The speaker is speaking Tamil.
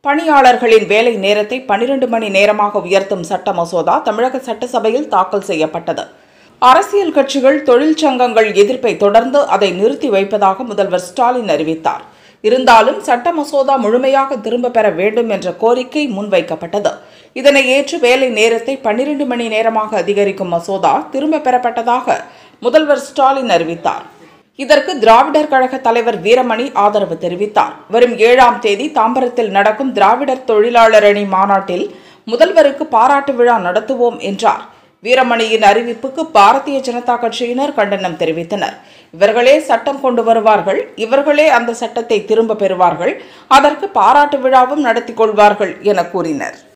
பணியாளர்களின் வேலை நேரத்தை பனிரெண்டு மணி நேரமாக உயர்த்தும் சட்ட மசோதா தமிழக சட்டசபையில் தாக்கல் செய்யப்பட்டது அரசியல் கட்சிகள் தொழிற்சங்கங்கள் எதிர்ப்பை தொடர்ந்து அதை நிறுத்தி வைப்பதாக முதல்வர் ஸ்டாலின் அறிவித்தார் இருந்தாலும் சட்ட மசோதா முழுமையாக திரும்ப பெற வேண்டும் என்ற கோரிக்கை முன்வைக்கப்பட்டது இதனை ஏற்று வேலை நேரத்தை பன்னிரண்டு மணி நேரமாக அதிகரிக்கும் மசோதா திரும்ப பெறப்பட்டதாக முதல்வர் ஸ்டாலின் அறிவித்தார் இதற்கு திராவிடர் கழக தலைவர் வீரமணி ஆதரவு தெரிவித்தார் வரும் ஏழாம் தேதி தாம்பரத்தில் நடக்கும் திராவிடர் தொழிலாளர் அணி மாநாட்டில் முதல்வருக்கு பாராட்டு விழா நடத்துவோம் என்றார் வீரமணியின் அறிவிப்புக்கு பாரதிய ஜனதா கட்சியினர் கண்டனம் தெரிவித்தனர் இவர்களே சட்டம் கொண்டு வருவார்கள் இவர்களே அந்த சட்டத்தை திரும்ப பெறுவார்கள் அதற்கு பாராட்டு விழாவும் நடத்தி கொள்வார்கள் என கூறினர்